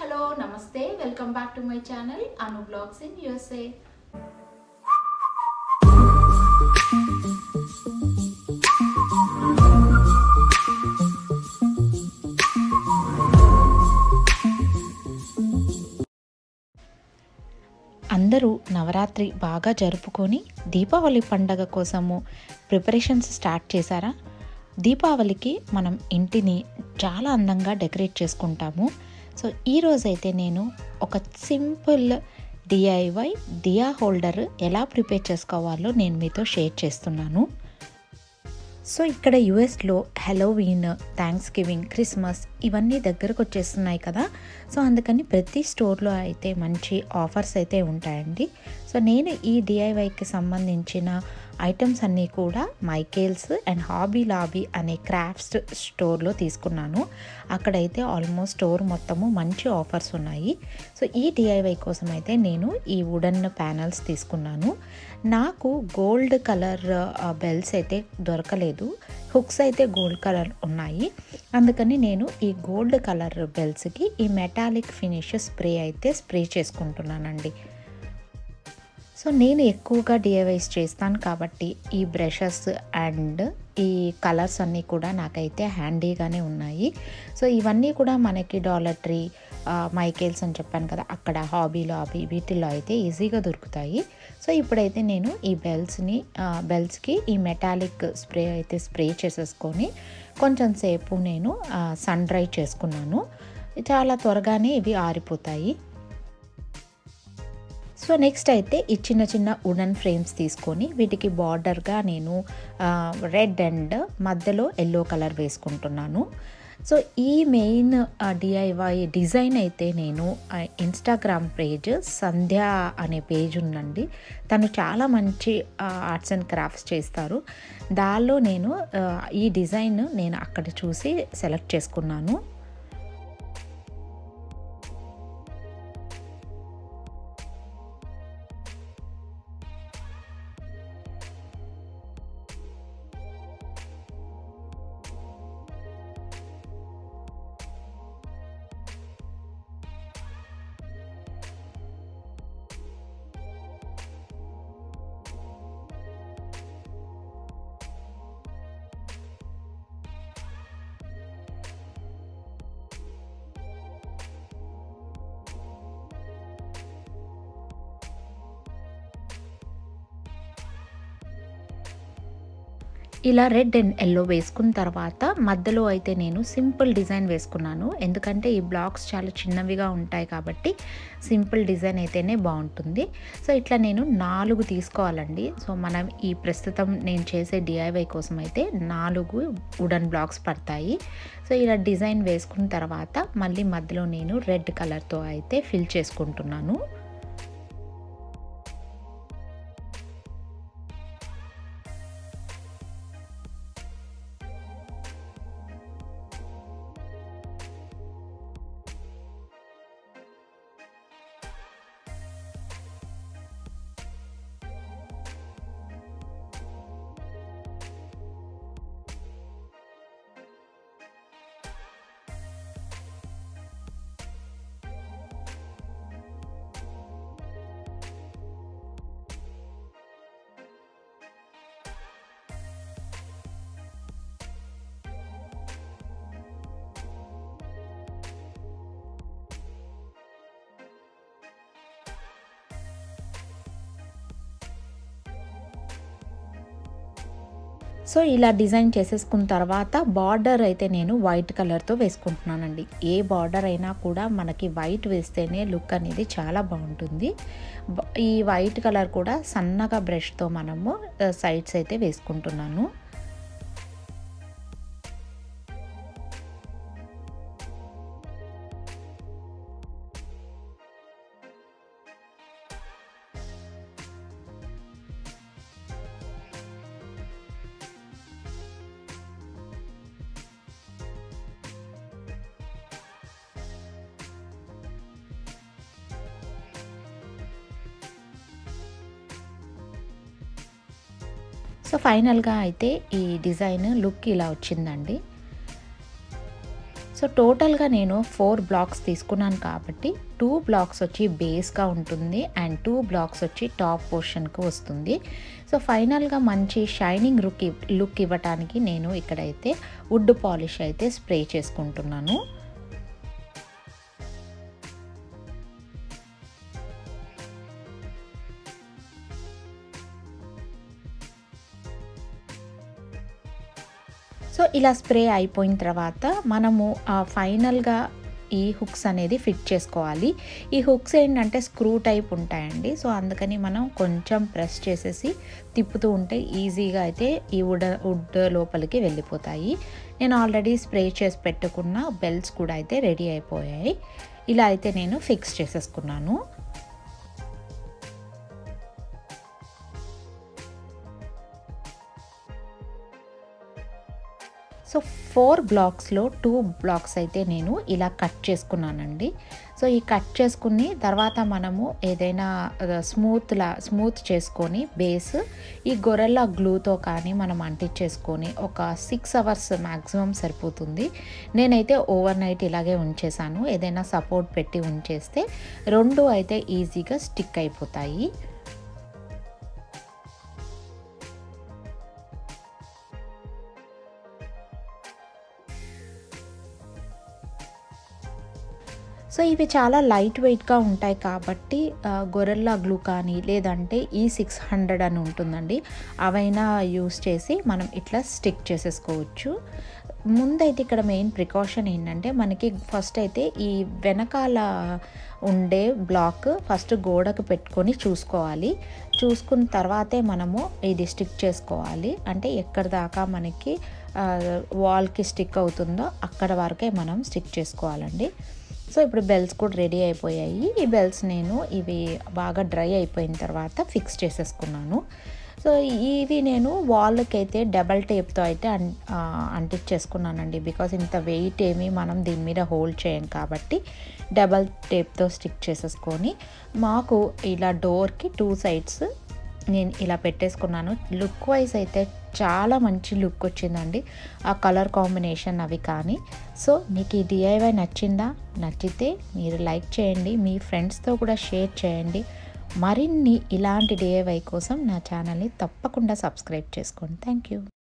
hello నమస్తే welcome back to my channel Anu vlogs in USA అందరూ నవరాత్రి బాగా జరుపుకొని దీపావళి పండగ కోసము ప్రిపరేషన్స్ స్టార్ట్ చేశారా దీపావళికి మనం ఇంటిని చాలా అందంగా డెకరేట్ చేసుకుంటాము సో ఈరోజైతే నేను ఒక సింపుల్ డిఐవై దియా హోల్డర్ ఎలా ప్రిపేర్ చేసుకోవాలో నేను మీతో షేర్ చేస్తున్నాను సో ఇక్కడ యుఎస్లో హెలోవీన్ థ్యాంక్స్ గివింగ్ క్రిస్మస్ ఇవన్నీ దగ్గరకు వచ్చేస్తున్నాయి కదా సో అందుకని ప్రతి స్టోర్లో అయితే మంచి ఆఫర్స్ అయితే ఉంటాయండి సో నేను ఈ డిఐవైకి సంబంధించిన ఐటమ్స్ అన్నీ కూడా మైకేల్స్ అండ్ హాబీ లాబీ అనే క్రాఫ్ట్స్ స్టోర్లో తీసుకున్నాను అక్కడైతే ఆల్మోస్ట్ స్టోర్ మొత్తము మంచి ఆఫర్స్ ఉన్నాయి సో ఈ డిఐవై కోసం అయితే నేను ఈ వుడన్ ప్యానల్స్ తీసుకున్నాను నాకు గోల్డ్ కలర్ బెల్స్ అయితే దొరకలేదు హుక్స్ అయితే గోల్డ్ కలర్ ఉన్నాయి అందుకని నేను ఈ గోల్డ్ కలర్ బెల్స్కి ఈ మెటాలిక్ ఫినిష్ స్ప్రే అయితే స్ప్రే చేసుకుంటున్నానండి సో నేను ఎక్కువగా డిఐవైస్ చేస్తాను కాబట్టి ఈ బ్రషెస్ అండ్ ఈ కలర్స్ అన్నీ కూడా నాకైతే హ్యాండీగానే ఉన్నాయి సో ఇవన్నీ కూడా మనకి డాలర్ ట్రీ మైకేల్స్ అని చెప్పాను కదా అక్కడ హాబీ లాబీ వీటిల్లో అయితే ఈజీగా దొరుకుతాయి సో ఇప్పుడైతే నేను ఈ బెల్స్ని బెల్స్కి ఈ మెటాలిక్ స్ప్రే అయితే స్ప్రే చేసేసుకొని కొంచెం సేపు నేను సన్ డ్రై చేసుకున్నాను చాలా త్వరగానే ఇవి ఆరిపోతాయి సో నెక్స్ట్ అయితే ఈ చిన్న చిన్న వుడన్ ఫ్రేమ్స్ తీసుకొని వీటికి బార్డర్గా నేను రెడ్ అండ్ మధ్యలో ఎల్లో కలర్ వేసుకుంటున్నాను సో ఈ మెయిన్ డిఐవై డిజైన్ అయితే నేను ఇన్స్టాగ్రామ్ పేజ్ సంధ్య అనే పేజ్ ఉందండి తను చాలా మంచి ఆర్ట్స్ అండ్ క్రాఫ్ట్స్ చేస్తారు దానిలో నేను ఈ డిజైన్ నేను అక్కడ చూసి సెలెక్ట్ చేసుకున్నాను ఇలా రెడ్ అండ్ ఎల్లో వేసుకున్న తర్వాత మధ్యలో అయితే నేను సింపుల్ డిజైన్ వేసుకున్నాను ఎందుకంటే ఈ బ్లాక్స్ చాలా చిన్నవిగా ఉంటాయి కాబట్టి సింపుల్ డిజైన్ అయితేనే బాగుంటుంది సో ఇట్లా నేను నాలుగు తీసుకోవాలండి సో మనం ఈ ప్రస్తుతం నేను చేసే డిఐవై కోసం అయితే నాలుగు వుడన్ బ్లాక్స్ పడతాయి సో ఇలా డిజైన్ వేసుకున్న తర్వాత మళ్ళీ మధ్యలో నేను రెడ్ కలర్తో అయితే ఫిల్ చేసుకుంటున్నాను సో ఇలా డిజైన్ చేసేసుకున్న తర్వాత బార్డర్ అయితే నేను వైట్ కలర్తో వేసుకుంటున్నానండి ఏ బార్డర్ అయినా కూడా మనకి వైట్ వేస్తేనే లుక్ అనేది చాలా బాగుంటుంది ఈ వైట్ కలర్ కూడా సన్నగా బ్రష్తో మనము సైడ్స్ అయితే వేసుకుంటున్నాను సో ఫైనల్గా అయితే ఈ డిజైన్ లుక్ ఇలా వచ్చిందండి సో సో టోటల్గా నేను ఫోర్ బ్లాక్స్ తీసుకున్నాను కాబట్టి టూ బ్లాక్స్ వచ్చి బేస్గా ఉంటుంది అండ్ టూ బ్లాక్స్ వచ్చి టాప్ పోర్షన్కి వస్తుంది సో ఫైనల్గా మంచి షైనింగ్ లుక్ లుక్ ఇవ్వటానికి నేను ఇక్కడైతే వుడ్ పాలిష్ అయితే స్ప్రే చేసుకుంటున్నాను సో ఇలా స్ప్రే అయిపోయిన తర్వాత మనము ఫైనల్గా ఈ హుక్స్ అనేది ఫిట్ చేసుకోవాలి ఈ హుక్స్ ఏంటంటే స్క్రూ టైప్ ఉంటాయండి సో అందుకని మనం కొంచెం ప్రెస్ చేసేసి తిప్పుతూ ఉంటే ఈజీగా అయితే ఈ వుడ్ వుడ్ లోపలికి వెళ్ళిపోతాయి నేను ఆల్రెడీ స్ప్రే చేసి పెట్టుకున్న బెల్ట్స్ కూడా అయితే రెడీ అయిపోయాయి ఇలా అయితే నేను ఫిక్స్ చేసేసుకున్నాను సో ఫోర్ బ్లాక్స్లో టూ బ్లాక్స్ అయితే నేను ఇలా కట్ చేసుకున్నానండి సో ఈ కట్ చేసుకుని తర్వాత మనము ఏదైనా స్మూత్లా స్మూత్ చేసుకొని బేస్ ఈ గొర్రెల గ్లూతో కానీ మనం అంటించేసుకొని ఒక సిక్స్ అవర్స్ మ్యాక్సిమం సరిపోతుంది నేనైతే ఓవర్ నైట్ ఇలాగే ఉంచేసాను ఏదైనా సపోర్ట్ పెట్టి ఉంచేస్తే రెండు అయితే ఈజీగా స్టిక్ అయిపోతాయి సో ఇవి చాలా లైట్ వెయిట్గా ఉంటాయి కాబట్టి గొరెల్లా గ్లూ కానీ లేదంటే ఈ సిక్స్ హండ్రెడ్ అని ఉంటుందండి అవైనా యూస్ చేసి మనం ఇట్లా స్టిక్ చేసేసుకోవచ్చు ముందైతే ఇక్కడ మెయిన్ ప్రికాషన్ ఏంటంటే మనకి ఫస్ట్ అయితే ఈ వెనకాల ఉండే బ్లాక్ ఫస్ట్ గోడకు పెట్టుకొని చూసుకోవాలి చూసుకున్న తర్వాతే మనము ఇది స్టిక్ చేసుకోవాలి అంటే ఎక్కడి దాకా మనకి వాల్కి స్టిక్ అవుతుందో అక్కడ వరకే మనం స్టిక్ చేసుకోవాలండి సో ఇప్పుడు బెల్స్ కూడా రెడీ అయిపోయాయి ఈ బెల్స్ నేను ఇవి బాగా డ్రై అయిపోయిన తర్వాత ఫిక్స్ చేసేసుకున్నాను సో ఇవి నేను వాల్కి అయితే డబల్ టేప్తో అయితే అం అంటించేసుకున్నానండి బికాస్ ఇంత వెయిట్ ఏమి మనం దీని మీద హోల్డ్ చేయం కాబట్టి డబల్ టేప్తో స్టిక్ చేసేసుకొని మాకు ఇలా డోర్కి టూ సైడ్స్ నేను ఇలా పెట్టేసుకున్నాను లుక్ వైజ్ అయితే చాలా మంచి లుక్ వచ్చిందండి ఆ కలర్ కాంబినేషన్ అవి కానీ సో మీకు ఈ డిఐవై నచ్చిందా నచ్చితే మీరు లైక్ చేయండి మీ ఫ్రెండ్స్తో కూడా షేర్ చేయండి మరిన్ని ఇలాంటి డిఐవై కోసం నా ఛానల్ని తప్పకుండా సబ్స్క్రైబ్ చేసుకోండి థ్యాంక్ యూ